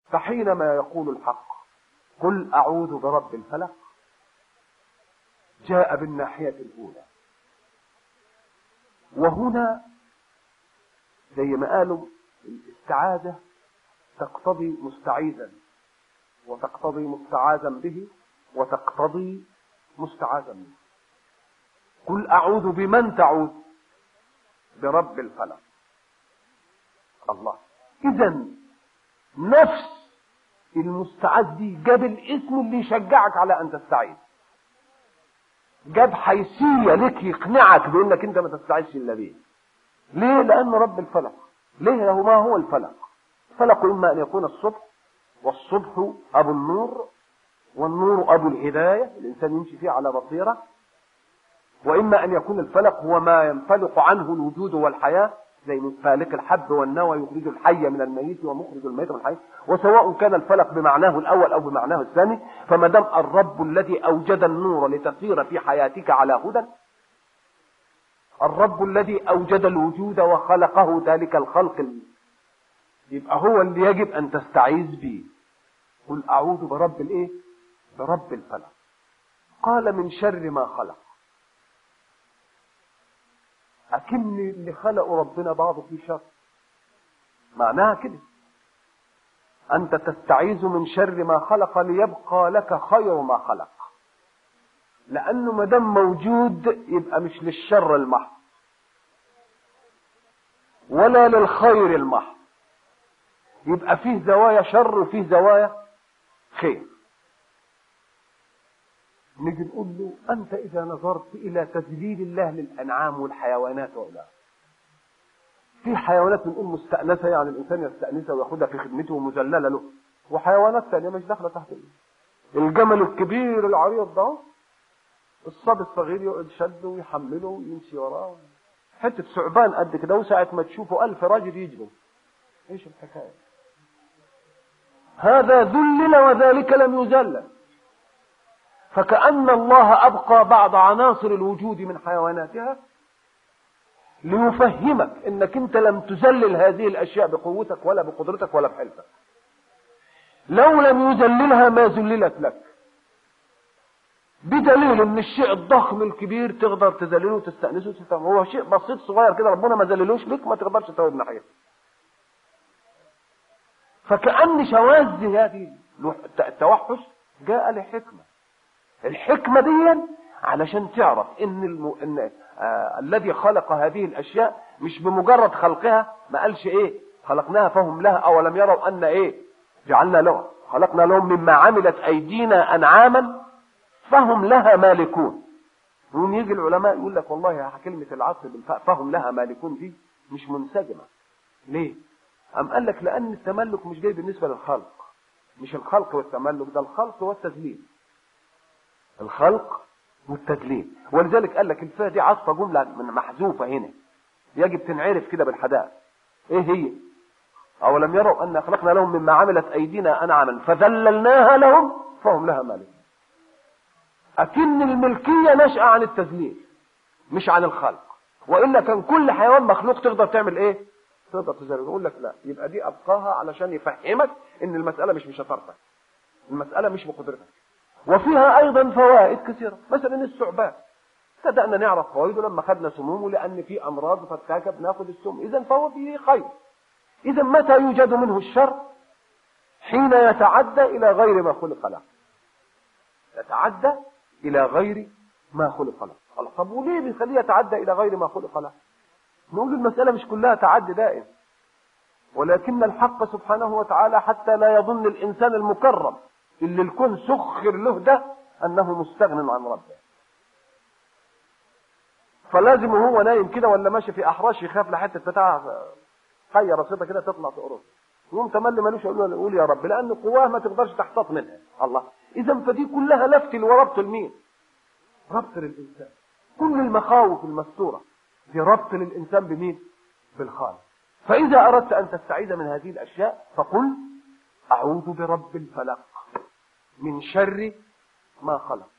فحينما يقول الحق قل أعوذ برب الفلق جاء بالناحية الأولى وهنا زي ما قالوا الاستعاذة تقتضي مستعيذا وتقتضي مستعاذا به وتقتضي مستعاذا منه قل أعوذ بمن تعوذ برب الفلق الله إذا نفس المستعاذ دي جاب الاسم اللي يشجعك على أن تستعيذ جاب حيثية لك يقنعك بأنك أنت ما تستعيذش إلا به ليه؟ لأنه رب الفلق ليه له ما هو الفلق الفلق إما أن يكون الصبح والصبح أبو النور والنور أبو الهداية الإنسان يمشي فيه على بصيرة وإما أن يكون الفلق هو ما ينفلق عنه الوجود والحياة زي فالق الحب والنوى يخرج الحي من الميت ومخرج الميت من الحي وسواء كان الفلق بمعناه الأول أو بمعناه الثاني فما دام الرب الذي أوجد النور لتسير في حياتك على هدى الرب الذي أوجد الوجود وخلقه ذلك الخلق يبقى هو اللي يجب أن تستعيذ به قل أعوذ برب الإيه؟ برب الفلق قال من شر ما خلق أكن اللي خلقوا ربنا بعضه في شر معناها كده أنت تستعيذ من شر ما خلق ليبقى لك خير ما خلق لأنه ما دام موجود يبقى مش للشر المحض ولا للخير المحض يبقى فيه زوايا شر وفيه زوايا خير نيجي نقول له أنت إذا نظرت إلى تذليل الله للأنعام والحيوانات ولا في حيوانات بنقول مستأنسة يعني الإنسان يستأنسها وياخدها في خدمته ومذللة له وحيوانات ثانية مش داخلة تحت الجمل الكبير العريض ده الصبي الصغير يقعد شده ويحمله ويمشي وراه حتة ثعبان قد كده وساعة ما تشوفه ألف راجل يجروا ايش الحكاية هذا ذلل وذلك لم يذلل فكأن الله أبقى بعض عناصر الوجود من حيواناتها ليفهمك انك انت لم تذلل هذه الاشياء بقوتك ولا بقدرتك ولا بحلفك لو لم يذللها ما ذللت لك بدليل ان الشيء الضخم الكبير تقدر تذلله وتستأنسه وتستأنسه هو شيء بسيط صغير كده ربنا ما ذللوش لك ما تقدرش تتوب ناحيته فكأن شواذ هذه التوحش جاء لحكمة الحكمة دي علشان تعرف ان, الم... إن آه الذي خلق هذه الاشياء مش بمجرد خلقها ما قالش ايه خلقناها فهم لها اولم يروا ان ايه جعلنا لهم خلقنا لهم مما عملت ايدينا انعاما فهم لها مالكون يوم يجي العلماء يقول لك والله كلمة العصر بالفاء فهم لها مالكون دي مش منسجمة ليه؟ أم قال لك لأن التملك مش جاي بالنسبة للخلق مش الخلق والتملك ده الخلق والتذليل الخلق والتدليل ولذلك قال لك الفاء دي عطفه جمله من محذوفه هنا يجب تنعرف كده بالحداث ايه هي اولم يروا ان خلقنا لهم مما عملت ايدينا انعاما فذللناها لهم فهم لها مالك اكن الملكيه نشأة عن التذليل مش عن الخلق والا كان كل حيوان مخلوق تقدر تعمل ايه تقدر تذلل يقول لك لا يبقى دي ابقاها علشان يفهمك ان المساله مش بشطارتك المساله مش بقدرتك وفيها ايضا فوائد كثيرة مثلا الثعبان بدأنا نعرف فوائده لما خدنا سمومه لان في امراض فتاكة بناخد السم اذا فهو فيه خير اذا متى يوجد منه الشر حين يتعدى الى غير ما خلق له يتعدى الى غير ما خلق له طب وليه بنخليه يتعدى الى غير ما خلق له نقول المسألة مش كلها تعدي دائم ولكن الحق سبحانه وتعالى حتى لا يظن الانسان المكرم اللي الكون سخر له ده انه مستغن عن ربه فلازم وهو نايم كده ولا ماشي في احراش يخاف لحته بتاع حيه بسيطه كده تطلع تقرص يقوم تملي مالوش يقول له يقول يا رب لان قواه ما تقدرش تحتاط منها الله اذا فدي كلها لفت وربط لمين ربط للانسان كل المخاوف المستوره في ربط للانسان بمين بالخالق فاذا اردت ان تستعيذ من هذه الاشياء فقل اعوذ برب الفلق من شر ما خلق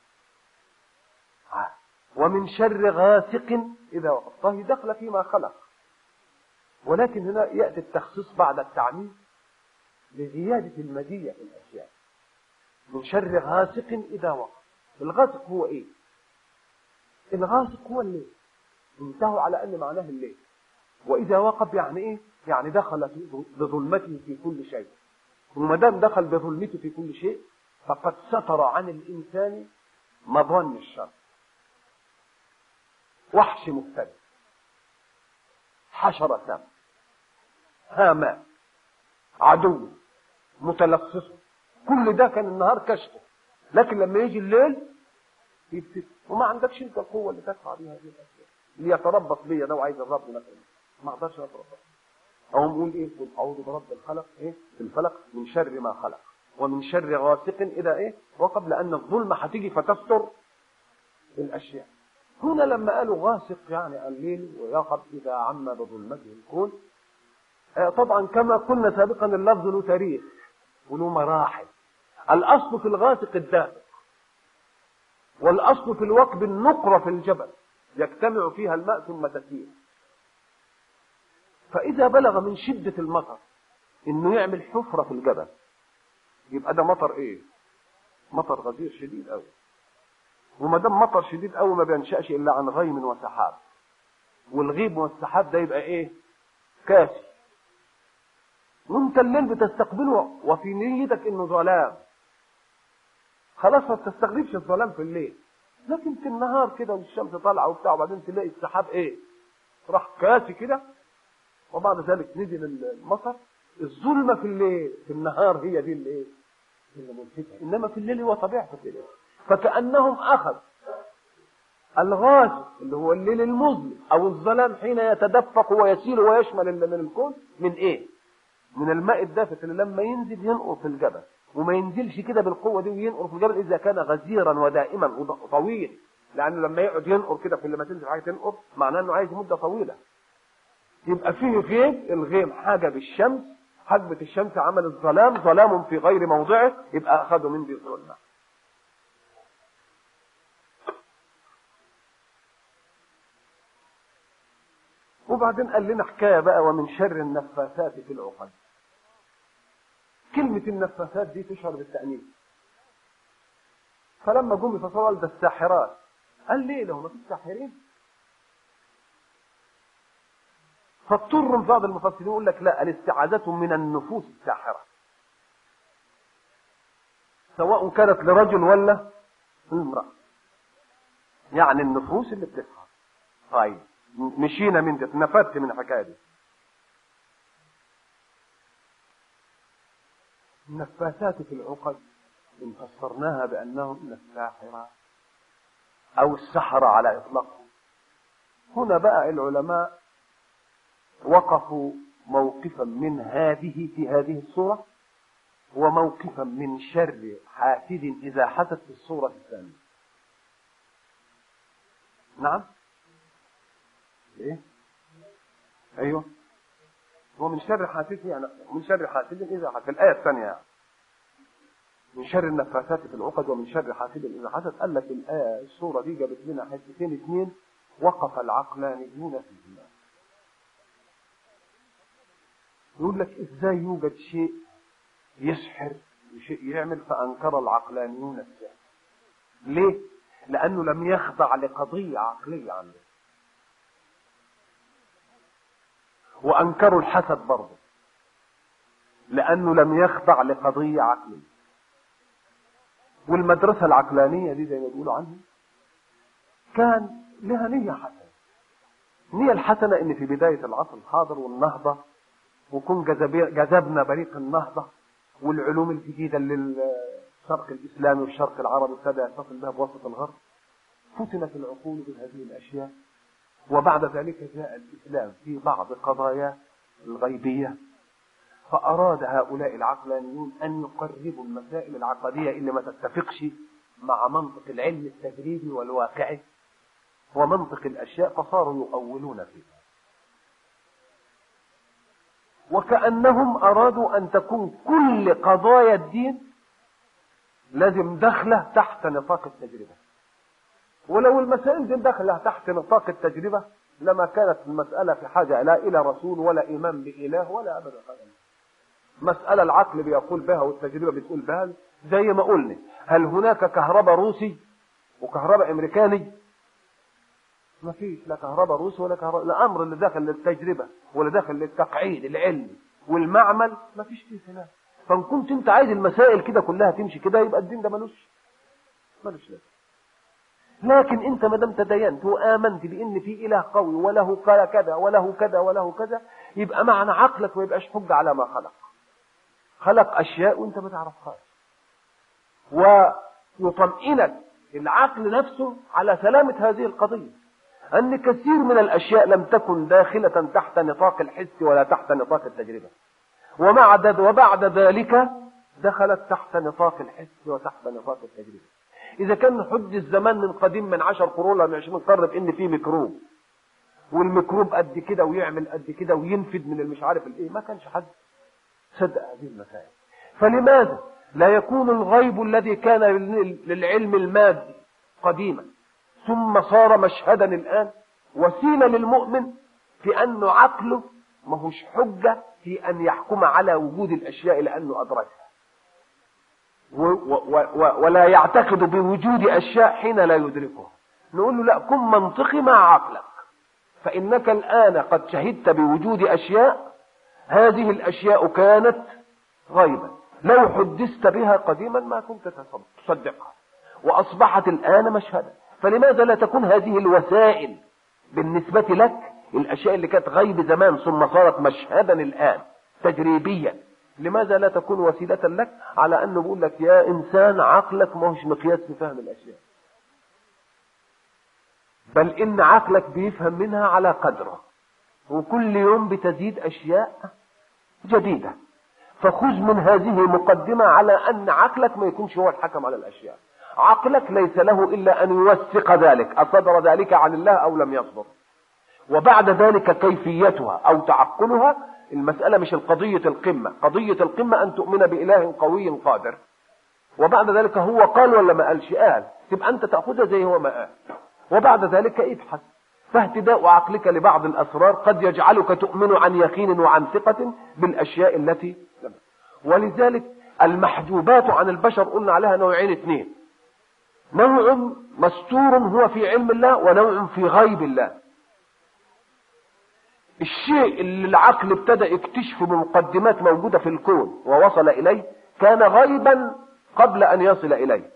ومن شر غاسق إذا وقف طهي دخل فيما خلق ولكن هنا يأتي التخصيص بعد التعميم لزيادة المزية في الأشياء من شر غاسق إذا وقع الغاسق هو إيه الغاسق هو الليل انتهوا على أن معناه الليل وإذا وقب يعني إيه يعني دخل بظلمته في كل شيء وما دام دخل بظلمته في كل شيء فقد ستر عن الإنسان مظن الشر وحش مفترس حشرة سام هامان عدو متلصصه كل ده كان النهار كشفه لكن لما يجي الليل يبتدي وما عندكش انت القوه اللي تدفع بيها هذه الاشياء اللي يتربص بيا ده وعايز الرب مثلا ما اقدرش اتربص او نقول ايه قل اعوذ برب الخلق ايه في الفلق من شر ما خلق ومن شر غاسق اذا ايه وقبل ان الظلمه هتيجي فتستر الاشياء هنا لما قالوا غاسق يعني الليل ويقب اذا عم بظلمته الكون آه طبعا كما قلنا سابقا اللفظ له تاريخ وله مراحل الاصل في الغاسق الدافق والاصل في الوقب النقره في الجبل يجتمع فيها الماء ثم تسير فاذا بلغ من شده المطر انه يعمل حفره في الجبل يبقى ده مطر ايه مطر غزير شديد قوي وما دام مطر شديد قوي ما بينشأش الا عن غيم وسحاب والغيم والسحاب ده يبقى ايه كاسي وانت الليل بتستقبله وفي نيتك انه ظلام خلاص ما بتستغربش الظلام في الليل لكن في النهار كده والشمس طالعه وبتاع وبعدين تلاقي السحاب ايه راح كاسي كده وبعد ذلك نزل المطر الظلمه في الليل في النهار هي دي اللي ايه اللي ملفتة انما في الليل هو طبيعته كده فكانهم اخذ الغاز اللي هو الليل المظلم او الظلام حين يتدفق ويسيل ويشمل من الكون من ايه من الماء الدافق اللي لما ينزل ينقر في الجبل وما ينزلش كده بالقوه دي وينقر في الجبل اذا كان غزيرا ودائما وطويل لانه لما يقعد ينقر كده في لما تنزل حاجه تنقر معناه انه عايز مده طويله يبقى فيه غيم الغيم حاجه بالشمس حجبة الشمس عمل الظلام ظلام في غير موضعه يبقى اخذوا من دي الظلمه وبعدين قال لنا حكايه بقى ومن شر النفاثات في العقد كلمة النفاثات دي تشعر بالتأنيث فلما جم يفسروا ده الساحرات قال ليه لو ما فيش ساحرين فاضطر بعض المفسرين يقول لك لا الاستعاذة من النفوس الساحرة سواء كانت لرجل ولا امرأة يعني النفوس اللي بتسهر طيب مشينا من ده نفدت من الحكايه دي النفاثات في العقد إن فسرناها بأنهم الساحرة أو السحرة على إطلاقهم هنا بقى العلماء وقفوا موقفا من هذه في هذه الصورة وموقفا من شر حاسد إذا حسد في الصورة الثانية نعم ايه ايوه هو من شر حاسد يعني من شر حاسد اذا حسد الايه الثانيه يعني. من شر النفاثات في العقد ومن شر حاسد اذا حسد قال لك الايه السوره دي جابت لنا حتتين اثنين وقف العقلانيون فيهما يقول لك ازاي يوجد شيء يسحر وشيء يعمل فانكر العقلانيون السحر ليه لانه لم يخضع لقضيه عقليه عنده وانكروا الحسد برضه لانه لم يخضع لقضيه عقليه والمدرسه العقلانيه دي زي ما بيقولوا عنها كان لها نيه حسنه النيه الحسنه ان في بدايه العصر الحاضر والنهضه وكون جذبنا بريق النهضه والعلوم الجديده اللي الشرق الاسلامي والشرق العربي ابتدى يتصل بها بوسط الغرب فتنت العقول بهذه الاشياء وبعد ذلك جاء الإسلام في بعض قضايا الغيبية فأراد هؤلاء العقلانيون أن يقربوا المسائل العقدية اللي ما تتفقش مع منطق العلم التجريبي والواقعي ومنطق الأشياء فصاروا يؤولون فيها وكأنهم أرادوا أن تكون كل قضايا الدين لازم دخله تحت نطاق التجربة ولو المسائل دي داخله تحت نطاق التجربة لما كانت المسألة في حاجة لا إلى رسول ولا إمام بإله ولا أبدا حاجة مسألة العقل بيقول بها والتجربة بتقول بها زي ما قلنا هل هناك كهرباء روسي وكهرباء امريكاني ما فيش لا كهرباء روسي ولا كهرباء الامر اللي داخل للتجربة ولا داخل للتقعيد العلمي والمعمل ما فيش فيه خلاف فان كنت انت عايز المسائل كده كلها تمشي كده يبقى الدين ده ملوش ملوش لازمه لكن انت ما دام تدينت وامنت بان في اله قوي وله كذا وله كذا وله كذا يبقى معنى عقلك ما يبقاش حجه على ما خلق خلق اشياء وانت ما تعرفهاش ويطمئنك العقل نفسه على سلامة هذه القضية أن كثير من الأشياء لم تكن داخلة تحت نطاق الحس ولا تحت نطاق التجربة وبعد وبعد ذلك دخلت تحت نطاق الحس وتحت نطاق التجربة إذا كان حج الزمان من قديم من عشر قرون ولا من عشرين قرن بإن في ميكروب والميكروب قد كده ويعمل قد كده وينفد من المش عارف الايه ما كانش حد صدق هذه المسائل فلماذا لا يكون الغيب الذي كان للعلم المادي قديما ثم صار مشهدا الآن وسيلة للمؤمن في أنه عقله ما هوش حجة في أن يحكم على وجود الأشياء لأنه أدركها و و و ولا يعتقد بوجود أشياء حين لا يدركها نقول له لا كن منطقي مع عقلك فإنك الآن قد شهدت بوجود أشياء هذه الأشياء كانت غيبا لو حدثت بها قديما ما كنت تصدقها وأصبحت الآن مشهدا فلماذا لا تكون هذه الوسائل بالنسبة لك الأشياء اللي كانت غيب زمان ثم صارت مشهدا الآن تجريبيا لماذا لا تكون وسيلة لك على أنه بيقول لك يا إنسان عقلك ما هوش مقياس في فهم الأشياء بل إن عقلك بيفهم منها على قدره وكل يوم بتزيد أشياء جديدة فخذ من هذه مقدمة على أن عقلك ما يكونش هو الحكم على الأشياء عقلك ليس له إلا أن يوثق ذلك أصدر ذلك عن الله أو لم يصدر وبعد ذلك كيفيتها أو تعقلها المسألة مش القضية القمة قضية القمة أن تؤمن بإله قوي قادر وبعد ذلك هو قال ولا ما قالش قال تبقى أنت تأخذها زي هو ما قال وبعد ذلك ابحث فاهتداء عقلك لبعض الأسرار قد يجعلك تؤمن عن يقين وعن ثقة بالأشياء التي لم ولذلك المحجوبات عن البشر قلنا عليها نوعين اثنين نوع مستور هو في علم الله ونوع في غيب الله الشيء اللي العقل ابتدى يكتشفه بمقدمات موجودة في الكون ووصل إليه كان غيبا قبل أن يصل إليه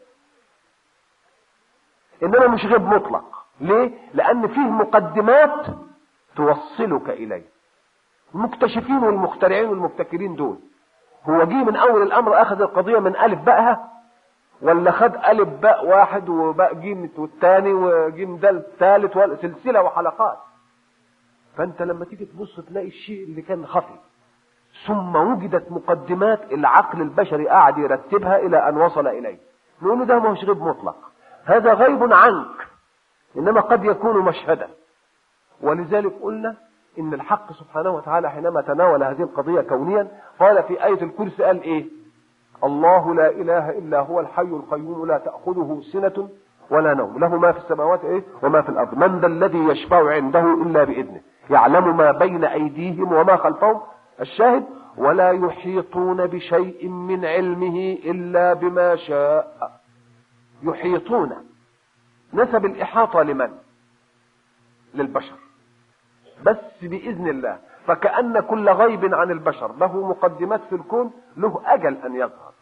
إنما مش غيب مطلق ليه؟ لأن فيه مقدمات توصلك إليه المكتشفين والمخترعين والمبتكرين دول هو جه من أول الأمر أخذ القضية من ألف بقها ولا خد ألف باء واحد وباء جيم والتاني وجيم دال الثالث سلسلة وحلقات فأنت لما تيجي تبص تلاقي الشيء اللي كان خفي ثم وجدت مقدمات العقل البشري قاعد يرتبها إلى أن وصل إليه نقول له ده ما هوش غيب مطلق هذا غيب عنك إنما قد يكون مشهدا ولذلك قلنا إن الحق سبحانه وتعالى حينما تناول هذه القضية كونيا قال في آية الكرسي قال إيه الله لا إله إلا هو الحي القيوم لا تأخذه سنة ولا نوم له ما في السماوات إيه وما في الأرض من ذا الذي يشفع عنده إلا بإذنه يعلم ما بين أيديهم وما خلفهم الشاهد ولا يحيطون بشيء من علمه إلا بما شاء يحيطون نسب الإحاطة لمن للبشر بس بإذن الله فكأن كل غيب عن البشر له مقدمات في الكون له أجل أن يظهر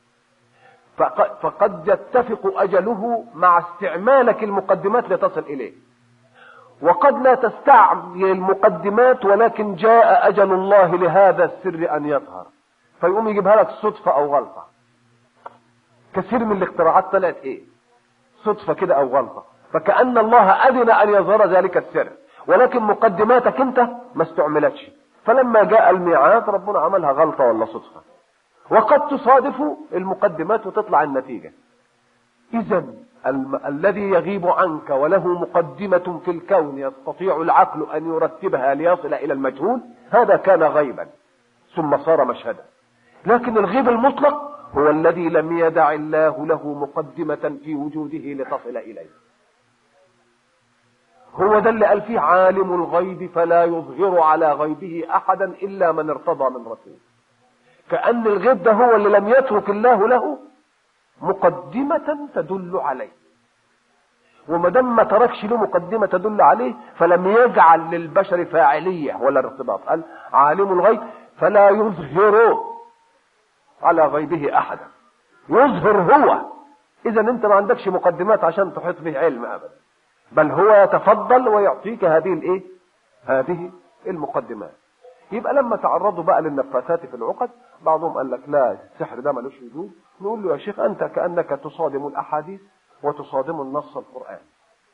فقد يتفق أجله مع استعمالك المقدمات لتصل إليه وقد لا تستعمل المقدمات ولكن جاء أجل الله لهذا السر أن يظهر فيقوم يجيبها لك صدفة أو غلطة كثير من الاختراعات طلعت إيه صدفة كده أو غلطة فكأن الله أذن أن يظهر ذلك السر ولكن مقدماتك أنت ما استعملتش فلما جاء الميعاد ربنا عملها غلطة ولا صدفة وقد تصادف المقدمات وتطلع النتيجة إذا الم... الذي يغيب عنك وله مقدمة في الكون يستطيع العقل أن يرتبها ليصل إلى المجهول هذا كان غيبا ثم صار مشهدا لكن الغيب المطلق هو الذي لم يدع الله له مقدمة في وجوده لتصل إليه هو ده اللي قال فيه عالم الغيب فلا يظهر على غيبه أحدا إلا من ارتضى من رسول كأن الغيب ده هو اللي لم يترك الله له مقدمة تدل عليه وما دام ما تركش له مقدمة تدل عليه فلم يجعل للبشر فاعلية ولا ارتباط قال عالم الغيب فلا يظهر على غيبه أحدا يظهر هو إذا أنت ما عندكش مقدمات عشان تحيط به علم أبدا بل هو يتفضل ويعطيك هذه الإيه؟ هذه المقدمات يبقى لما تعرضوا بقى للنفاثات في العقد بعضهم قال لك لا السحر ده ملوش وجود نقول له يا شيخ انت كانك تصادم الاحاديث وتصادم النص القراني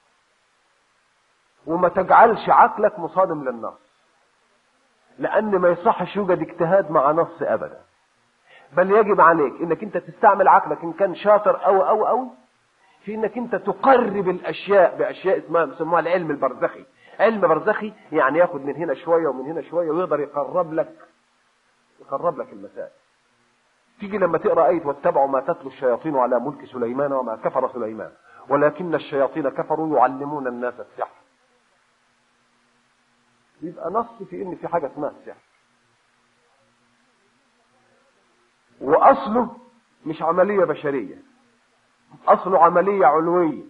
وما تجعلش عقلك مصادم للنص لان ما يصحش يوجد اجتهاد مع نص ابدا بل يجب عليك انك انت تستعمل عقلك ان كان شاطر او او او في انك انت تقرب الاشياء باشياء اسمها بيسموها العلم البرزخي علم برزخي يعني ياخد من هنا شويه ومن هنا شويه ويقدر يقرب لك يقرب لك المسائل تيجي لما تقرا ايه واتبعوا ما تتلو الشياطين على ملك سليمان وما كفر سليمان ولكن الشياطين كفروا يعلمون الناس السحر يبقى نص في ان في حاجه اسمها السحر واصله مش عمليه بشريه اصله عمليه علويه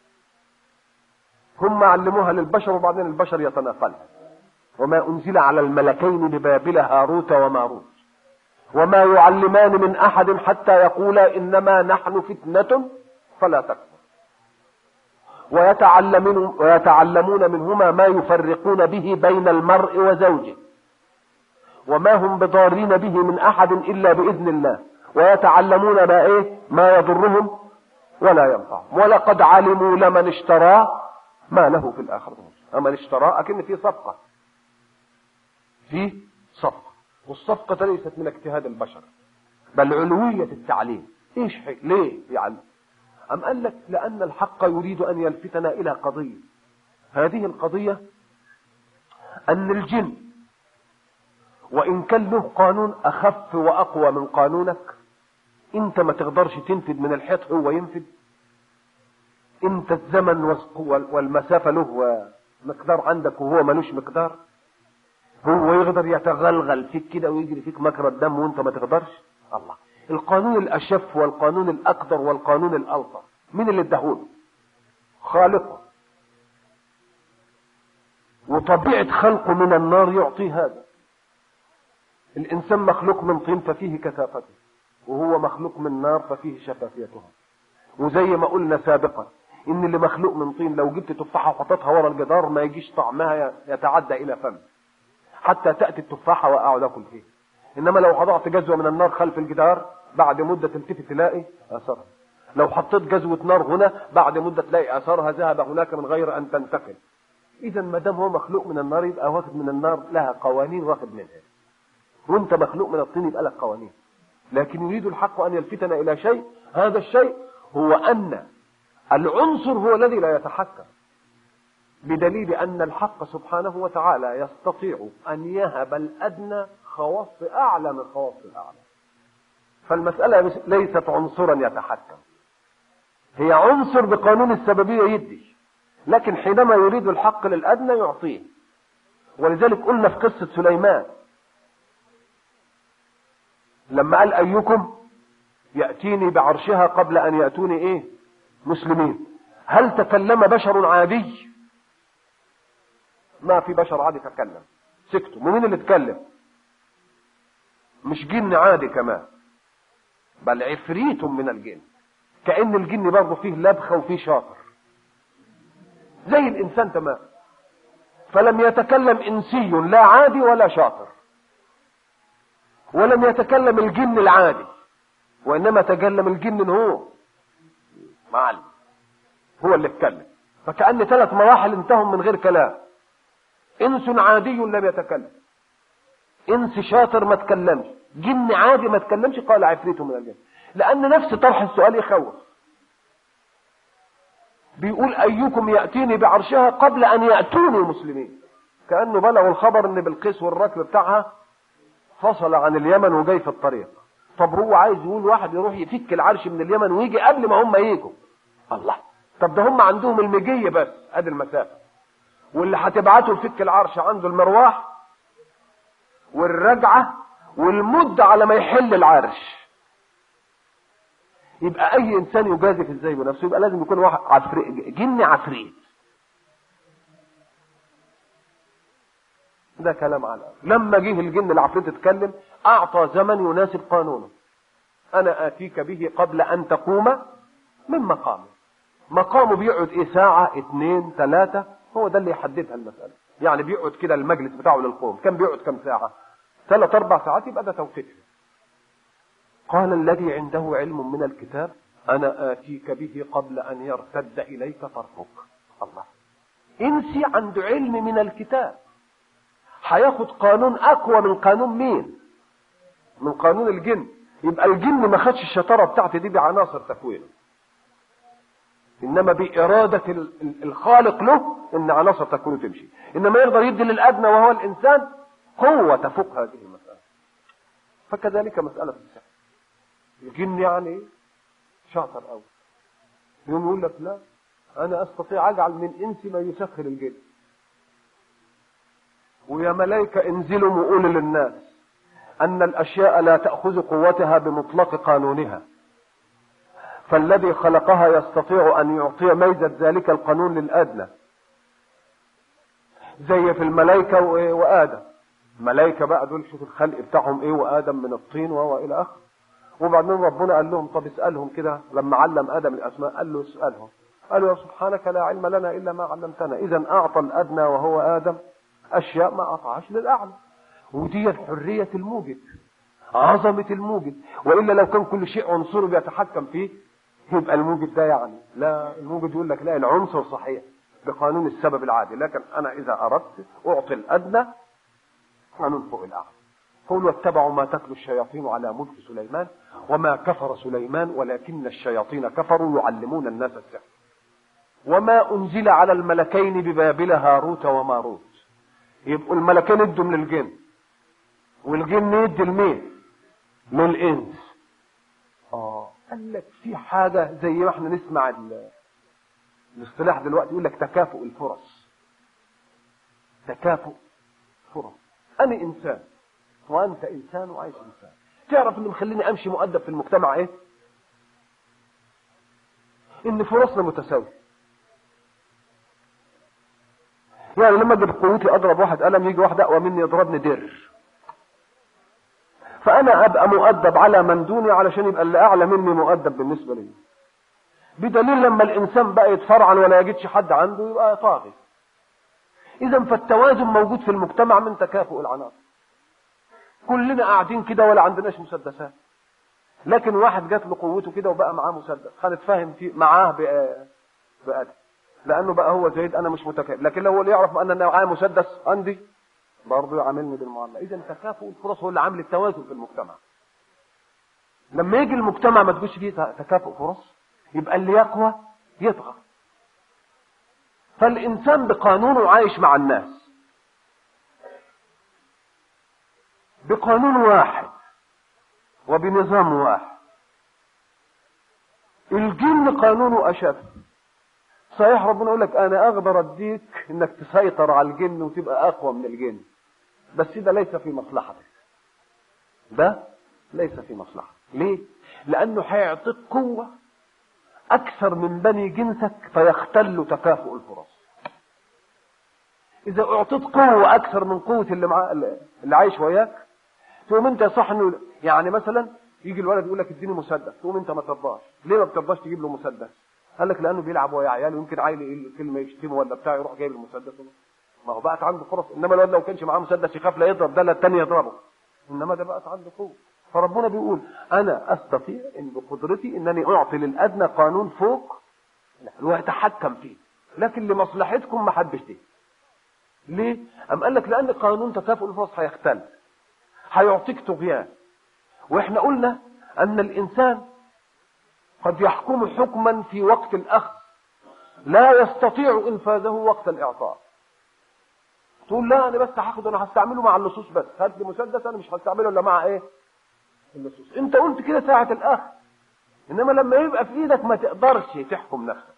هم علموها للبشر وبعدين البشر يتناقلها وما انزل على الملكين ببابل هاروت وماروت وما يعلمان من احد حتى يقولا انما نحن فتنه فلا تكفر ويتعلمون ويتعلمون منهما ما يفرقون به بين المرء وزوجه وما هم بضارين به من احد الا باذن الله ويتعلمون ما ايه ما يضرهم ولا ينفعهم ولقد علموا لمن اشتراه ما له في الاخره اما اشتراه اكن في صفقه في صفقه والصفقه ليست من اجتهاد البشر بل علويه التعليم ايش حي... ليه يعني ام قال لك لان الحق يريد ان يلفتنا الى قضيه هذه القضيه ان الجن وان كان له قانون اخف واقوى من قانونك انت ما تقدرش تنفذ من الحيط هو ينفذ انت الزمن والمسافه له مقدار عندك وهو ملوش مقدار هو يقدر يتغلغل فيك كده ويجري فيك مجرى الدم وانت ما تقدرش الله القانون الاشف والقانون الاقدر والقانون الالطف مين اللي اداهوله خالقه وطبيعه خلقه من النار يعطي هذا الانسان مخلوق من طين ففيه كثافته وهو مخلوق من نار ففيه شفافيتها وزي ما قلنا سابقا ان اللي مخلوق من طين لو جبت تفاحه وحطيتها ورا الجدار ما يجيش طعمها يتعدى الى فم حتى تاتي التفاحه واقعد اكل فيها انما لو وضعت جزوه من النار خلف الجدار بعد مده تلتفت تلاقي اثرها لو حطيت جزوه نار هنا بعد مده تلاقي اثرها ذهب هناك من غير ان تنتقل اذا ما دام هو مخلوق من النار يبقى واخد من النار لها قوانين واخد منها وانت مخلوق من الطين يبقى لك قوانين لكن يريد الحق ان يلفتنا الى شيء هذا الشيء هو ان العنصر هو الذي لا يتحكم بدليل ان الحق سبحانه وتعالى يستطيع ان يهب الادنى خواص اعلى من خواص الاعلى فالمساله ليست عنصرا يتحكم هي عنصر بقانون السببيه يدي لكن حينما يريد الحق للادنى يعطيه ولذلك قلنا في قصه سليمان لما قال ايكم ياتيني بعرشها قبل ان ياتوني ايه مسلمين هل تكلم بشر عادي ما في بشر عادي تكلم سكتوا ومين اللي اتكلم مش جن عادي كمان بل عفريت من الجن كأن الجن برضه فيه لبخة وفيه شاطر زي الإنسان تمام فلم يتكلم إنسي لا عادي ولا شاطر ولم يتكلم الجن العادي وإنما تكلم الجن هو معلم هو اللي اتكلم فكأن ثلاث مراحل انتهوا من غير كلام انس عادي لم يتكلم انس شاطر ما تكلمش جن عادي ما تكلمش قال عفريت من الجن لان نفس طرح السؤال يخوف بيقول ايكم ياتيني بعرشها قبل ان ياتوني مسلمين كانه بلغوا الخبر ان بالقيس والركب بتاعها فصل عن اليمن وجاي في الطريق طب هو عايز يقول واحد يروح يفك العرش من اليمن ويجي قبل ما هم يجوا الله طب ده هم عندهم المجيه بس ادي المسافه واللي هتبعته لفك العرش عنده المرواح والرجعه والمدة على ما يحل العرش يبقى اي انسان يجازف ازاي بنفسه يبقى لازم يكون واحد عفريت جن عفريت ده كلام على لما جه الجن العفريت اتكلم اعطى زمن يناسب قانونه انا اتيك به قبل ان تقوم من مقامه مقامه بيقعد ايه ساعة اتنين تلاتة هو ده اللي يحددها المسألة يعني بيقعد كده المجلس بتاعه للقوم كم بيقعد كم ساعة ثلاث اربع ساعات يبقى ده توقيت قال الذي عنده علم من الكتاب انا اتيك به قبل ان يرتد اليك طرفك الله انسي عنده علم من الكتاب هياخد قانون اقوى من قانون مين من قانون الجن يبقى الجن ما خدش الشطاره بتاعتي دي بعناصر تكوينه انما بإرادة الخالق له ان عناصر تكوينه تمشي انما يقدر يدي للادنى وهو الانسان قوة تفوق هذه المسألة فكذلك مسألة السحر الجن يعني شاطر قوي يوم يقول لك لا انا استطيع اجعل من انسي ما يسخر الجن ويا ملائكة انزلوا مقول للناس ان الاشياء لا تأخذ قوتها بمطلق قانونها فالذي خلقها يستطيع ان يعطي ميزة ذلك القانون للادنى زي في الملائكة وادم الملائكة بقى دول شوف الخلق بتاعهم ايه وادم من الطين وهو الى اخره وبعدين ربنا قال لهم طب اسألهم كده لما علم ادم الاسماء قال له اسألهم قالوا يا سبحانك لا علم لنا الا ما علمتنا اذا اعطى الادنى وهو ادم اشياء ما اعطاهاش للاعلى ودي حرية الموجد عظمة الموجد والا لو كان كل شيء عنصره بيتحكم فيه يبقى الموجد ده يعني لا الموجد يقول لك لا العنصر صحيح بقانون السبب العادي لكن انا اذا اردت اعطي الادنى قانون فوق الاعلى قل واتبعوا ما تتلو الشياطين على ملك سليمان وما كفر سليمان ولكن الشياطين كفروا يعلمون الناس السحر وما انزل على الملكين ببابل هاروت وماروت يبقوا الملكين ادوا من الجن والجن يدي لمين للانس اه قال لك في حاجه زي ما احنا نسمع الاصطلاح دلوقتي يقول لك تكافؤ الفرص تكافؤ فرص انا انسان وانت انسان وعايش انسان تعرف اللي مخليني امشي مؤدب في المجتمع ايه ان فرصنا متساويه يعني لما اجي بقوتي اضرب واحد قلم يجي واحد اقوى مني يضربني در فانا ابقى مؤدب على من دوني علشان يبقى اللي اعلى مني مؤدب بالنسبه لي بدليل لما الانسان بقى يتفرعن ولا يجدش حد عنده يبقى طاغي اذا فالتوازن موجود في المجتمع من تكافؤ العناصر كلنا قاعدين كده ولا عندناش مسدسات لكن واحد جات له قوته كده وبقى معاه مسدس هنتفاهم فيه معاه بأدب لانه بقى هو زيد انا مش متكافئ لكن لو هو اللي يعرف ان انا معايا مسدس عندي برضه يعاملني بالمعامله اذا تكافؤ الفرص هو اللي عامل التوازن في المجتمع لما يجي المجتمع ما تجيش فيه تكافؤ فرص يبقى اللي يقوى يطغى فالانسان بقانونه عايش مع الناس بقانون واحد وبنظام واحد الجن قانونه اشد صحيح ربنا يقول لك انا اقدر اديك انك تسيطر على الجن وتبقى اقوى من الجن بس ده ليس في مصلحتك ده ليس في مصلحتك ليه لانه هيعطيك قوة اكثر من بني جنسك فيختل تكافؤ الفرص اذا اعطيت قوة اكثر من قوة اللي مع اللي عايش وياك تقوم انت صح انه يعني مثلا يجي الولد يقول لك اديني مسدس تقوم انت ما ترضاش ليه ما بترضاش تجيب له مسدس قال لك لانه بيلعب ويا عياله يمكن عيل يقول كلمه يشتمه ولا بتاع يروح جايب المسدس ما هو بقت عنده فرص انما الولد لو كانش معاه مسدس يخاف لا يضرب ده لا الثاني يضربه انما ده بقت عنده قوه فربنا بيقول انا استطيع ان بقدرتي انني اعطي للادنى قانون فوق ويتحكم فيه لكن لمصلحتكم ما حدش دي ليه؟ أم قال لك لأن قانون تكافؤ الفرص هيختل هيعطيك طغيان واحنا قلنا أن الإنسان قد يحكم حكما في وقت الأخذ لا يستطيع إنفاذه وقت الإعطاء تقول لا أنا بس هاخده أنا هستعمله مع اللصوص بس هات لي مسدس أنا مش هستعمله إلا مع إيه؟ اللصوص أنت قلت كده ساعة الأخذ إنما لما يبقى في إيدك ما تقدرش تحكم نفسك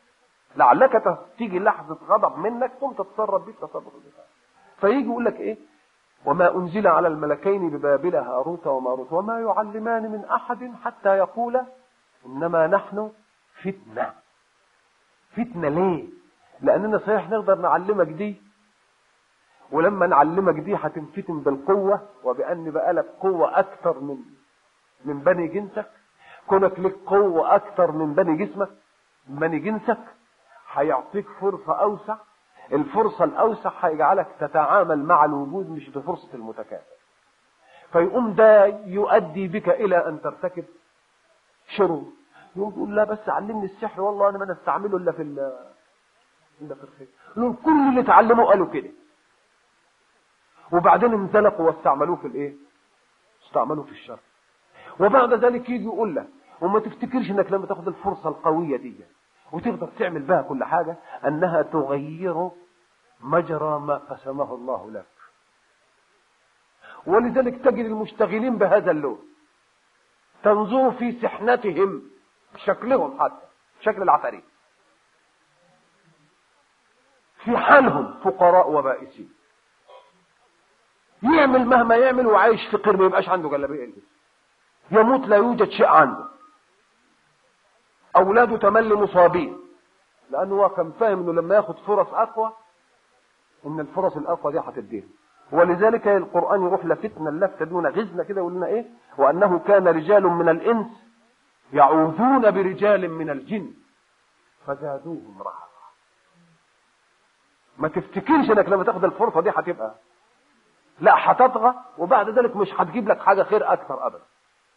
لعلك تيجي لحظة غضب منك ثم تتصرف بيه التصرف بتاعك فيجي يقول لك ايه وما أنزل على الملكين ببابل هاروت وماروت وما يعلمان من أحد حتى يقولا إنما نحن فتنة فتنة ليه؟ لأننا صحيح نقدر نعلمك دي ولما نعلمك دي هتنفتن بالقوة وبأن بقى لك قوة أكثر من من بني جنسك كونك لك قوة أكثر من بني جسمك من بني جنسك هيعطيك فرصة أوسع الفرصة الأوسع هيجعلك تتعامل مع الوجود مش بفرصة المتكافئ فيقوم ده يؤدي بك إلى أن ترتكب شرور يقوم تقول لا بس علمني السحر والله أنا ما نستعمله إلا في إلا في الخير لهم كل اللي اتعلموا قالوا كده وبعدين انزلقوا واستعملوه في الايه استعملوه في الشر وبعد ذلك يجي يقول لك وما تفتكرش انك لما تاخد الفرصة القوية دي وتقدر تعمل بها كل حاجة انها تغير مجرى ما قسمه الله لك ولذلك تجد المشتغلين بهذا اللون تنظر في سحنتهم شكلهم حتى شكل العفاريت في حالهم فقراء وبائسين يعمل مهما يعمل وعايش فقير ما يبقاش عنده جلابيه يلبس يموت لا يوجد شيء عنده اولاده تملي مصابين لانه هو كان فاهم انه لما ياخد فرص اقوى ان الفرص الاقوى دي هتديه ولذلك القران يروح لفتنا اللفته دون غزنا كده يقول لنا ايه وانه كان رجال من الانس يعوذون برجال من الجن فزادوهم رهقا ما تفتكرش انك لما تاخد الفرصه دي هتبقى لا هتطغى وبعد ذلك مش هتجيب لك حاجه خير اكثر ابدا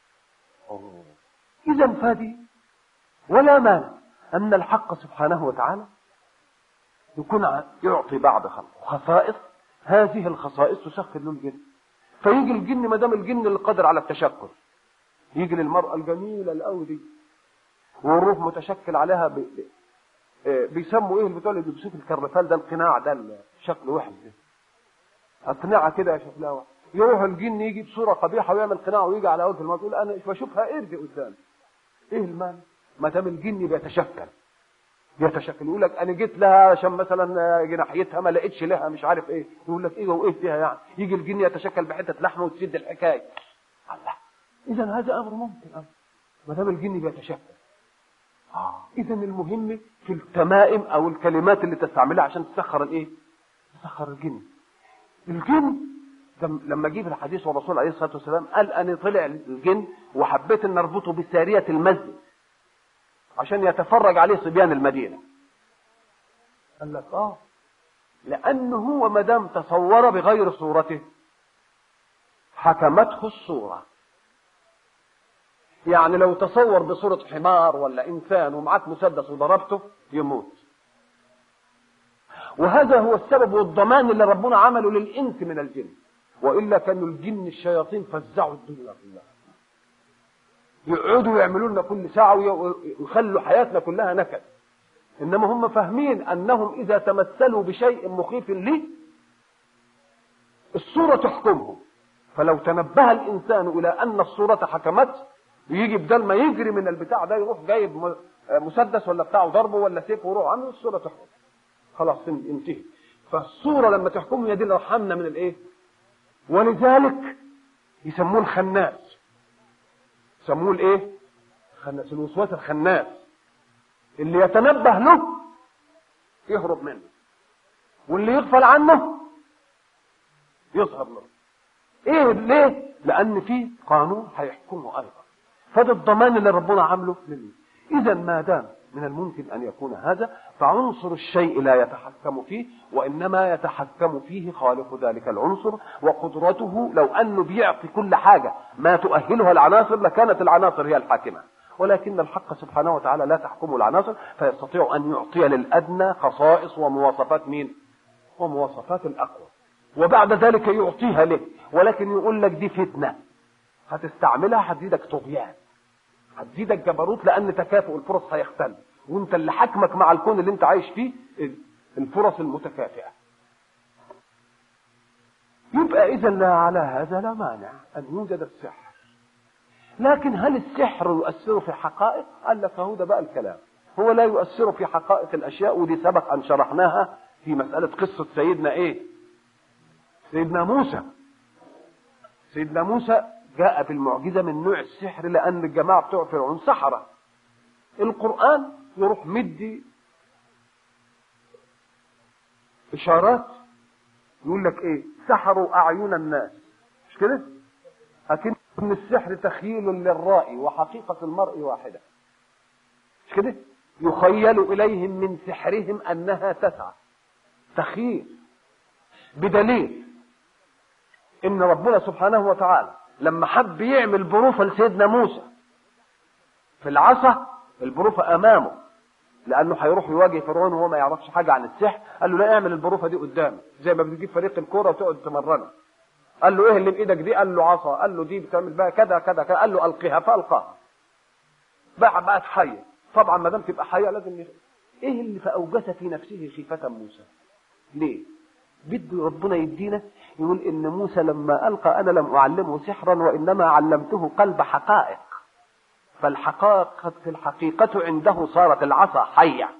اذا فادي ولا مانع ان الحق سبحانه وتعالى يكون يعطي بعض خلقه خصائص هذه الخصائص تسخر له الجن فيجي الجن ما دام الجن اللي قادر على التشكل يجي للمرأة الجميلة القوي دي والروح متشكل عليها ب... بيسموا ايه البتوع اللي بيمسكوا الكرنفال ده القناع ده شكله وحش ده أقنعة كده شكلها وحش يروح الجن يجي بصورة قبيحة ويعمل قناع ويجي على وجه المرأة تقول أنا بشوفها قرد قدامي إيه المال؟ ما دام الجن بيتشكل بيتشكل يقول لك أنا جيت لها عشان مثلا جناحيتها ما لقيتش لها مش عارف إيه يقول لك إيه وإيه فيها يعني يجي الجن يتشكل بحتة لحمة وتسد الحكاية الله إذا هذا أمر ممكن أمر ما دام الجن بيتشكل آه. إذا المهم في التمائم أو الكلمات اللي تستعملها عشان تسخر الإيه؟ تسخر الجن الجن لما جه في الحديث والرسول عليه الصلاه والسلام قال ان طلع الجن وحبيت ان اربطه بساريه المسجد عشان يتفرج عليه صبيان المدينه قال لك اه لانه هو ما دام تصور بغير صورته حكمته الصوره يعني لو تصور بصوره حمار ولا انسان ومعاك مسدس وضربته يموت وهذا هو السبب والضمان اللي ربنا عمله للإنس من الجن وإلا كانوا الجن الشياطين فزعوا الدنيا كلها يقعدوا يعملوا لنا كل ساعة ويخلوا حياتنا كلها نكد إنما هم فاهمين أنهم إذا تمثلوا بشيء مخيف لي الصورة تحكمهم فلو تنبه الإنسان إلى أن الصورة حكمته يجي بدل ما يجري من البتاع ده يروح جايب مسدس ولا بتاعه ضربه ولا سيف ويروح عنه الصورة تحكم خلاص انتهي فالصورة لما تحكم هي دي اللي رحمنا من الايه ولذلك يسموه الخناس يسموه الايه خناس الوسواس الخناس اللي يتنبه له يهرب منه واللي يغفل عنه يظهر له ايه ليه لان في قانون هيحكمه ايضا فده الضمان اللي ربنا عامله للي اذا ما دام من الممكن أن يكون هذا فعنصر الشيء لا يتحكم فيه وإنما يتحكم فيه خالق ذلك العنصر وقدرته لو أنه بيعطي كل حاجة ما تؤهلها العناصر لكانت العناصر هي الحاكمة ولكن الحق سبحانه وتعالى لا تحكمه العناصر فيستطيع أن يعطي للأدنى خصائص ومواصفات مين ومواصفات الأقوى وبعد ذلك يعطيها له ولكن يقول لك دي فتنة هتستعملها هتزيدك طغيان هتزيدك جبروت لان تكافؤ الفرص هيختل وانت اللي حكمك مع الكون اللي انت عايش فيه الفرص المتكافئه يبقى اذا لا على هذا لا مانع ان يوجد السحر لكن هل السحر يؤثر في حقائق قال لك هو ده بقى الكلام هو لا يؤثر في حقائق الاشياء ودي سبق ان شرحناها في مساله قصه سيدنا ايه سيدنا موسى سيدنا موسى جاء بالمعجزة من نوع السحر لأن الجماعة بتوع فرعون سحرة القرآن يروح مدي إشارات يقول لك إيه سحروا أعين الناس مش كده؟ لكن السحر تخيل للرائي وحقيقة المرء واحدة مش كده؟ يخيل إليهم من سحرهم أنها تسعى تخيل بدليل إن ربنا سبحانه وتعالى لما حب يعمل بروفة لسيدنا موسى في العصا البروفة أمامه لأنه هيروح يواجه فرعون وهو ما يعرفش حاجة عن السحر قال له لا اعمل البروفة دي قدامي زي ما بتجيب فريق الكورة وتقعد تمرنها قال له ايه اللي بايدك دي قال له عصا قال له دي بتعمل بها كذا كذا كذا قال له القيها فالقاها بقى بقت حيه طبعا ما دام تبقى حيه لازم يخ... ايه اللي فاوجس في نفسه خيفه موسى ليه بده ربنا يدينا يقول ان موسى لما القى انا لم اعلمه سحرا وانما علمته قلب حقائق فالحقائق في الحقيقة عنده صارت العصا حية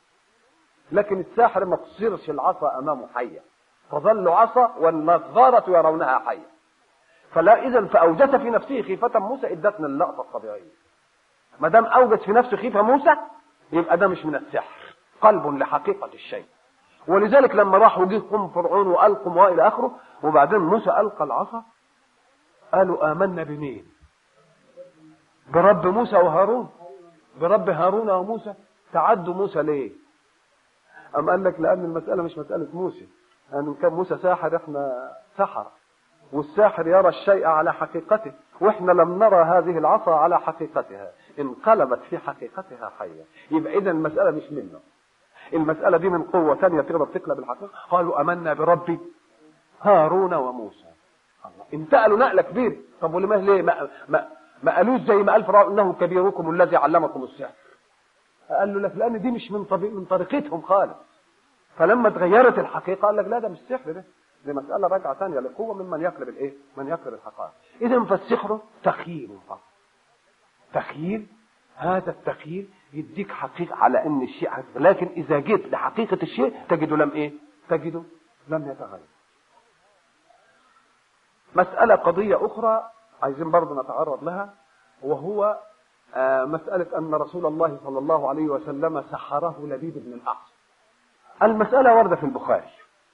لكن الساحر ما تصيرش العصا أمامه حية تظل عصا والنظارة يرونها حية فلا إذا فأوجس في نفسه خيفة موسى ادتنا اللقطة الطبيعية ما دام أوجس في نفسه خيفة موسى يبقى ده مش من السحر قلب لحقيقة الشيء ولذلك لما راحوا جيهم فرعون وألقوا وإلى آخره وبعدين موسى ألقى العصا قالوا آمنا بمين برب موسى وهارون برب هارون وموسى تعدوا موسى ليه أم قال لك لأن المسألة مش مسألة موسى لأن يعني كان موسى ساحر احنا سحر والساحر يرى الشيء على حقيقته واحنا لم نرى هذه العصا على حقيقتها انقلبت في حقيقتها حية يبقى إذا المسألة مش منه المسألة دي من قوة ثانية تقدر تقلب الحقيقة قالوا أمنا بربي هارون وموسى الله انتقلوا نقلة كبيرة طب ولما ليه ما, ما, ما قالوش زي ما قال فرعون انه كبيركم الذي علمكم السحر قال له لك لان دي مش من طبيعي من طريقتهم خالص فلما اتغيرت الحقيقه قال لك لا ده مش سحر ده دي مساله راجعه ثانيه لقوه ممن يقلب الايه؟ من يقلب الحقائق اذا فالسحر تخيل فقط تخيل هذا التخيل يديك حقيقه على ان الشيء لكن اذا جيت لحقيقه الشيء تجده لم ايه؟ تجده لم يتغير مسألة قضية أخرى عايزين برضه نتعرض لها وهو آه مسألة أن رسول الله صلى الله عليه وسلم سحره لبيد بن الأعصم المسألة واردة في البخاري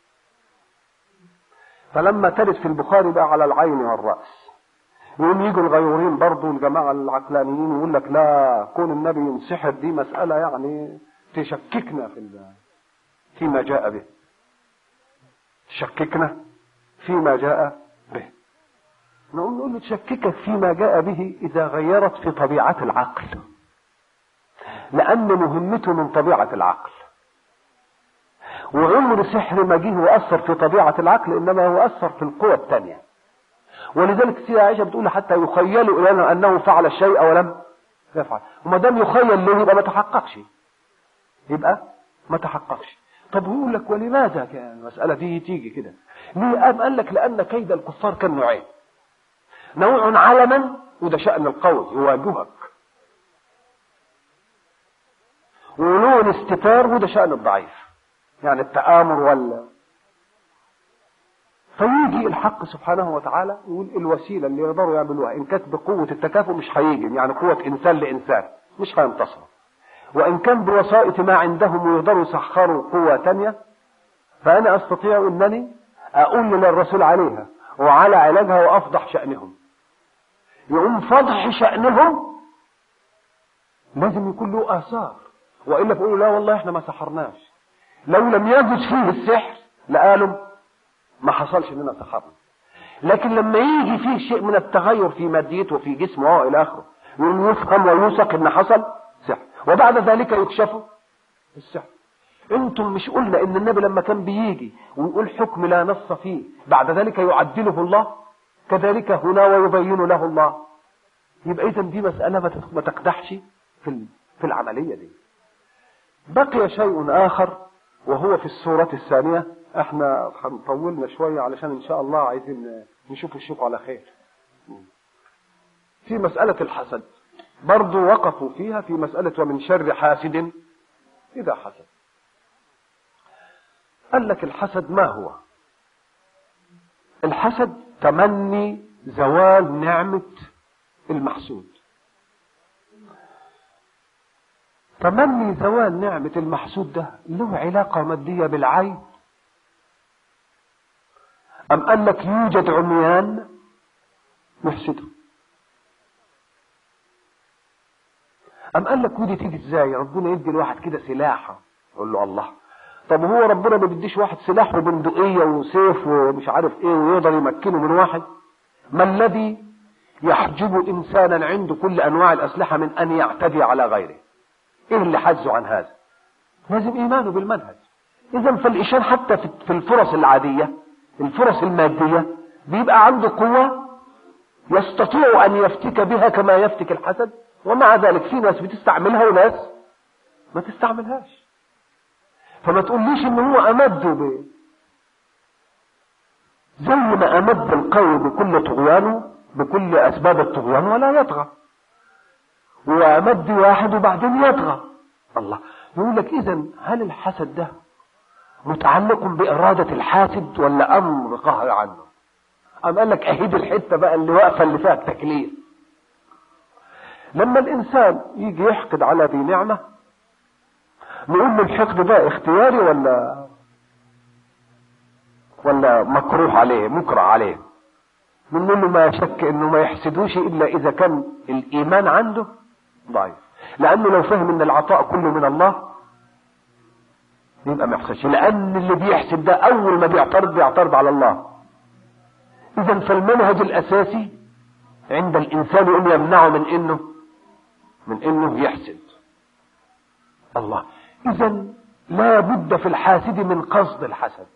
فلما ترد في البخاري بقى على العين والرأس يقوم يجوا الغيورين برضه الجماعة العقلانيين يقول لك لا كون النبي ينسحر دي مسألة يعني تشككنا في فيما جاء به تشككنا فيما جاء به نقوم نقول له تشككك فيما جاء به إذا غيرت في طبيعة العقل لأن مهمته من طبيعة العقل وعمر سحر ما جه وأثر في طبيعة العقل إنما هو أثر في القوى الثانية ولذلك سيدة عائشة بتقول حتى يخيل إلينا أنه فعل الشيء ولم يفعل وما دام يخيل له يبقى ما تحققش يبقى ما تحققش طب هو لك ولماذا كان المسألة دي تيجي كده ليه قام قال لك لأن كيد الكفار كان نوعين نوع علما وده شأن القوي يواجهك ونوع استتار وده شأن الضعيف يعني التآمر ولا فيجي الحق سبحانه وتعالى يقول الوسيلة اللي يقدروا يعملوها إن كانت بقوة التكافؤ مش هيجي يعني قوة إنسان لإنسان مش هينتصر وإن كان بوسائط ما عندهم ويقدروا يسخروا قوة تانية فأنا أستطيع أنني أقول للرسول عليها وعلى علاجها وأفضح شأنهم يقوم فضح شأنهم لازم يكون له آثار وإلا بيقولوا لا والله إحنا ما سحرناش لو لم يجد فيه السحر لقالوا ما حصلش إننا سحرنا لكن لما يجي فيه شيء من التغير في ماديته وفي جسمه وإلى آخره يقوم يفهم ويوثق إن حصل سحر وبعد ذلك يكشف السحر انتم مش قلنا ان النبي لما كان بيجي ويقول حكم لا نص فيه بعد ذلك يعدله الله كذلك هنا ويبين له الله يبقى اذا دي مسألة ما تقدحش في في العملية دي بقي شيء آخر وهو في السورة الثانية احنا طولنا شوية علشان ان شاء الله عايزين نشوف الشوق على خير في مسألة الحسد برضو وقفوا فيها في مسألة ومن شر حاسد إذا حسد قال لك الحسد ما هو الحسد تمني زوال نعمة المحسود تمني زوال نعمة المحسود ده له علاقة مادية بالعين أم قال لك يوجد عميان يحسدوا أم قال لك ودي تيجي ازاي ربنا يدي الواحد كده سلاحة يقول له الله طب هو ربنا ما بيديش واحد سلاح وبندقية وسيف ومش عارف ايه ويقدر يمكنه من واحد ما الذي يحجب انسانا عنده كل انواع الاسلحة من ان يعتدي على غيره ايه اللي حجه عن هذا لازم ايمانه بالمنهج اذا فالاشان حتى في الفرص العادية الفرص المادية بيبقى عنده قوة يستطيع ان يفتك بها كما يفتك الحسد ومع ذلك في ناس بتستعملها وناس ما تستعملهاش فما تقوليش ان هو امده ب زي ما امد القوي بكل طغيانه بكل اسباب الطغيان ولا يطغى وامد واحد وبعدين يطغى الله يقول لك اذا هل الحسد ده متعلق بإرادة الحاسد ولا أمر قهر عنه أم قال لك أهيد الحتة بقى اللي واقفة اللي فيها التكليف لما الإنسان يجي يحقد على ذي نعمة نقول له الحقد ده اختياري ولا ولا مكروه عليه مكره عليه بنقول له ما شك انه ما يحسدوش الا اذا كان الايمان عنده ضعيف لانه لو فهم ان العطاء كله من الله يبقى ما يحسدش لان اللي بيحسد ده اول ما بيعترض بيعترض على الله اذا فالمنهج الاساسي عند الانسان يقوم يمنعه من انه من انه يحسد الله اذا لا بد في الحاسد من قصد الحسد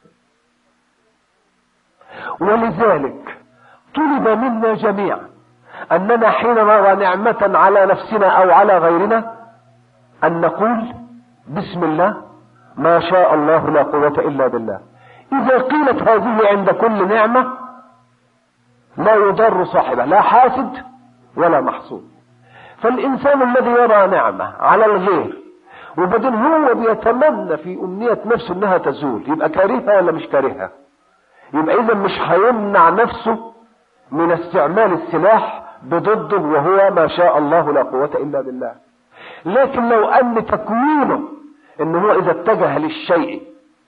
ولذلك طلب منا جميعا اننا حين نرى نعمة على نفسنا او على غيرنا ان نقول بسم الله ما شاء الله لا قوة الا بالله اذا قيلت هذه عند كل نعمة لا يضر صاحبه لا حاسد ولا محسود فالانسان الذي يرى نعمة على الغير وبعدين هو بيتمنى في امنية نفسه انها تزول يبقى كارهها ولا مش كارهها يبقى اذا مش هيمنع نفسه من استعمال السلاح بضده وهو ما شاء الله لا قوة الا بالله لكن لو ان تكوينه ان هو اذا اتجه للشيء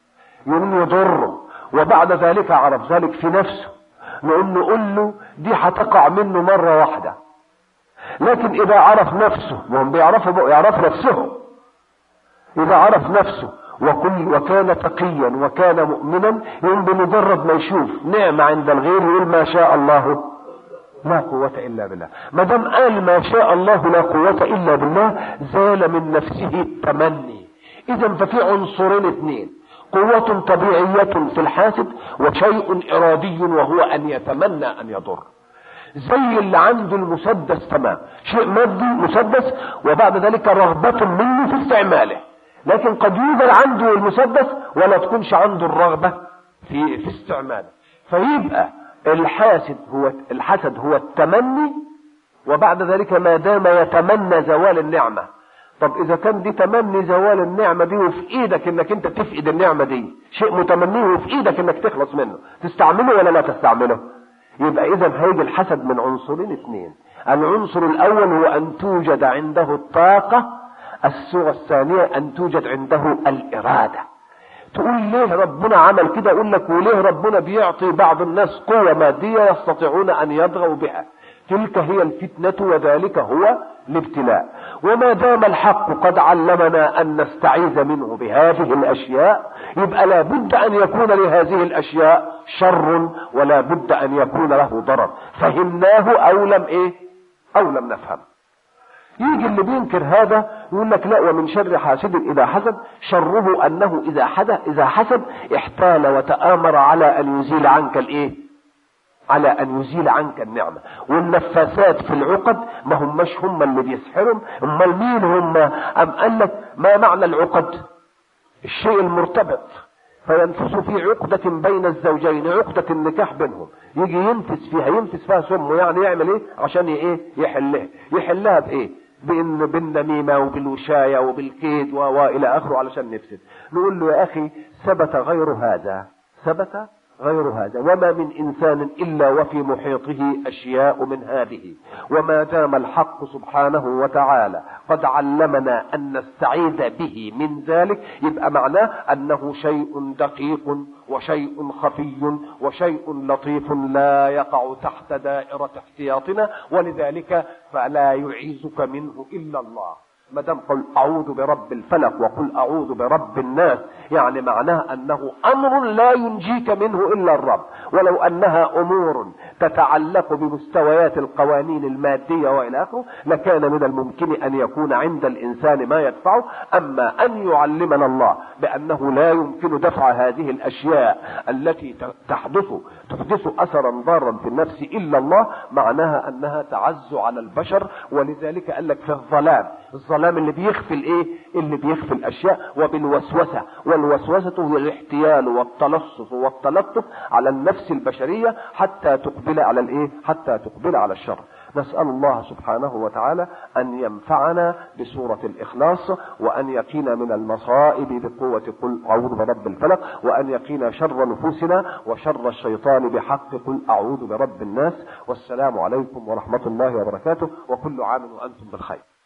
يوم يضره وبعد ذلك عرف ذلك في نفسه نقول نقول له دي هتقع منه مرة واحدة لكن اذا عرف نفسه وهم بيعرفوا يعرف نفسهم اذا عرف نفسه وكل وكان تقيا وكان مؤمنا يوم بمجرد ما يشوف نعمة عند الغير يقول ما شاء الله لا قوة إلا بالله ما دام قال ما شاء الله لا قوة إلا بالله زال من نفسه التمني إذا ففي عنصرين اثنين قوة طبيعية في الحاسد وشيء إرادي وهو أن يتمنى أن يضر زي اللي عنده المسدس تمام شيء مادي مسدس وبعد ذلك رغبة منه في استعماله لكن قد يوجد عنده المسدس ولا تكونش عنده الرغبة في في استعماله فيبقى الحاسد هو الحسد هو التمني وبعد ذلك ما دام يتمنى زوال النعمة طب اذا كان دي تمني زوال النعمة دي وفي ايدك انك انت تفقد النعمة دي شيء متمنيه وفي ايدك انك تخلص منه تستعمله ولا لا تستعمله يبقى اذا هيجي الحسد من عنصرين اثنين العنصر الاول هو ان توجد عنده الطاقة الصورة الثانية أن توجد عنده الإرادة تقول ليه ربنا عمل كده أقول لك وليه ربنا بيعطي بعض الناس قوة مادية يستطيعون أن يضغوا بها تلك هي الفتنة وذلك هو الابتلاء وما دام الحق قد علمنا أن نستعيذ منه بهذه الأشياء يبقى لا بد أن يكون لهذه الأشياء شر ولا بد أن يكون له ضرر فهمناه أو لم إيه أو لم نفهم يجي اللي بينكر هذا يقول لك لا ومن شر حاسد اذا حسد شره انه اذا حدث اذا حسد احتال وتآمر على ان يزيل عنك الايه؟ على ان يزيل عنك النعمة والنفاثات في العقد ما هماش هم اللي بيسحرهم امال مين هم ام قال لك ما معنى العقد الشيء المرتبط فينفس في عقدة بين الزوجين عقدة النكاح بينهم يجي ينفس فيها ينفس فيها سمه يعني يعمل ايه عشان ايه يحلها يحلها بايه بإن بالنميمة وبالوشاية وبالكيد وإلى آخره علشان نفسد نقول له يا أخي ثبت غير هذا ثبت غير هذا وما من إنسان إلا وفي محيطه أشياء من هذه وما دام الحق سبحانه وتعالى قد علمنا أن نستعيذ به من ذلك يبقى معناه أنه شيء دقيق وشيء خفي وشيء لطيف لا يقع تحت دائرة احتياطنا ولذلك فلا يعيذك منه إلا الله ما دام قل اعوذ برب الفلق وقل اعوذ برب الناس يعني معناه انه امر لا ينجيك منه الا الرب ولو انها امور تتعلق بمستويات القوانين الماديه والى اخره لكان من الممكن ان يكون عند الانسان ما يدفعه اما ان يعلمنا الله بانه لا يمكن دفع هذه الاشياء التي تحدث تحدث اثرا ضارا في النفس الا الله معناها انها تعز على البشر ولذلك قال لك في الظلام الظلام اللي بيخفي الايه اللي بيخفي الاشياء وبالوسوسه والوسوسه هي الاحتيال والتلصص والتلطف على النفس البشريه حتى تقبل على الايه حتى تقبل على الشر نسأل الله سبحانه وتعالى أن ينفعنا بسورة الإخلاص وأن يقينا من المصائب بقوة قل أعوذ برب الفلق وأن يقينا شر نفوسنا وشر الشيطان بحق قل أعوذ برب الناس والسلام عليكم ورحمة الله وبركاته وكل عام وأنتم بالخير